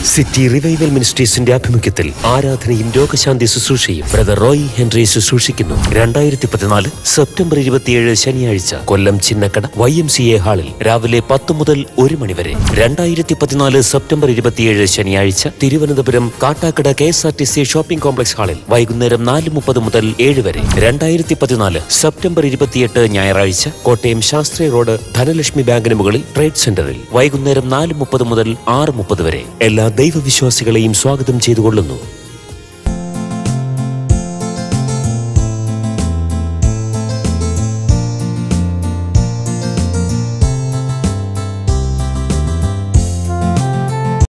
city revival മിനിസ്ട്രീസിന്റെ ആഭിമുഖ്യത്തിൽ ആരാധനയും രോഗശാന്തി ശുശ്രൂഷയും ബ്രദർ റോയ് ഹെൻറി ശുശ്രൂഷിക്കുന്നു രണ്ടായിരത്തി പതിനാല് സെപ്റ്റംബർ ഇരുപത്തിയേഴ് ശനിയാഴ്ച Kollam Chinnakada Y M C A ഹാളിൽ രാവിലെ പത്ത് മുതൽ ഒരു മണിവരെ രണ്ടായിരത്തി പതിനാല് സെപ്റ്റംബർ ഇരുപത്തിയേഴ് ശനിയാഴ്ച Thiruvananthapuram Kattakada K S R T C shopping complex ഹാളിൽ വൈകുന്നേരം നാല് മുപ്പത് മുതൽ ഏഴ് വരെ രണ്ടായിരത്തി പതിനാല് സെപ്റ്റംബർ ഇരുപത്തിയെട്ട് ഞായറാഴ്ച കോട്ടയം ശാസ്ത്രി റോഡ് ധനലക്ഷ്മി ബാങ്കിന് മുകളിൽ ട്രേഡ് സെന്ററിൽ വൈകുന്നേരം നാല് മുപ്പത് മുതൽ ആറ് മുപ്പത് വരെ എല്ലാ ദൈവവിശ്വാസികളെയും സ്വാഗതം ചെയ്തുകൊള്ളുന്നു